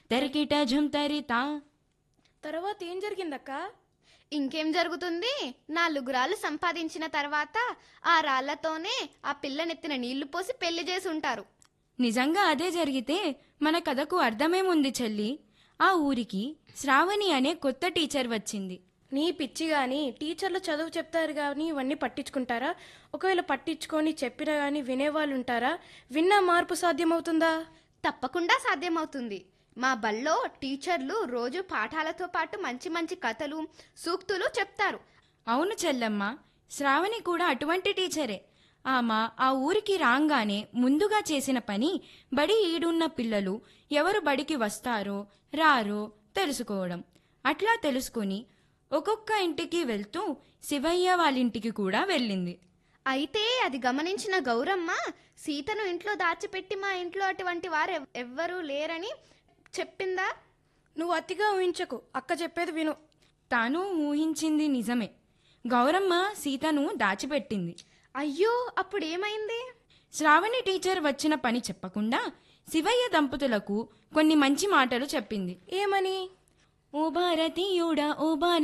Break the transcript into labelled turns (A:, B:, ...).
A: తరికిట ఝుంతరితా
B: తర్వాత ఏం జరిగిందక్క
C: ఇంకేం జరుగుతుంది నాలుగు రాళ్ళు సంపాదించిన తర్వాత ఆ రాళ్లతోనే ఆ పిల్లనెత్తిన నీళ్లు పోసి పెళ్లి చేసి ఉంటారు
A: నిజంగా అదే జరిగితే మన కథకు అర్థమేముంది చెల్లి ఆ ఊరికి శ్రావణి అనే కొత్త టీచర్ వచ్చింది
B: నీ పిచ్చి గాని టీచర్లు చదువు చెప్తారు కానీ ఇవన్నీ పట్టించుకుంటారా ఒకవేళ పట్టించుకొని చెప్పినా కానీ వినేవాళ్ళు ఉంటారా విన్నా మార్పు సాధ్యమవుతుందా
C: తప్పకుండా సాధ్యమవుతుంది మా బళ్ళో టీచర్లు రోజు పాఠాలతో పాటు మంచి మంచి కథలు సూక్తులు చెప్తారు
A: అవును చెల్లమ్మ శ్రావణి కూడా అటువంటి టీచరే ఆమె ఆ ఊరికి రాగానే ముందుగా చేసిన పని బడి ఈడున్న పిల్లలు ఎవరు బడికి వస్తారో రారో తెలుసుకోవడం అట్లా తెలుసుకొని ఒక్కొక్క ఇంటికి వెళ్తూ శివయ్య వాళ్ళింటికి కూడా వెళ్ళింది
C: అయితే అది గమనించిన గౌరమ్మ సీతను ఇంట్లో దాచిపెట్టి మా ఇంట్లో అటువంటి వారు ఎవ్- ఎవ్వరూ లేరని చెప్పిందా
B: నువ్వు అతిగా ఊహించకు అక్క చెప్పేది విను
A: తాను ఊహించింది నిజమే గౌరమ్మ సీతను దాచిపెట్టింది
C: అయ్యో అప్పుడు ఏమైంది
A: శ్రావణి టీచర్ వచ్చిన పని చెప్పకుండా శివయ్య దంపతులకు కొన్ని మంచి మాటలు చెప్పింది
B: ఏమని
A: ఓ భారతీయుడా ఓ భారతీయుడా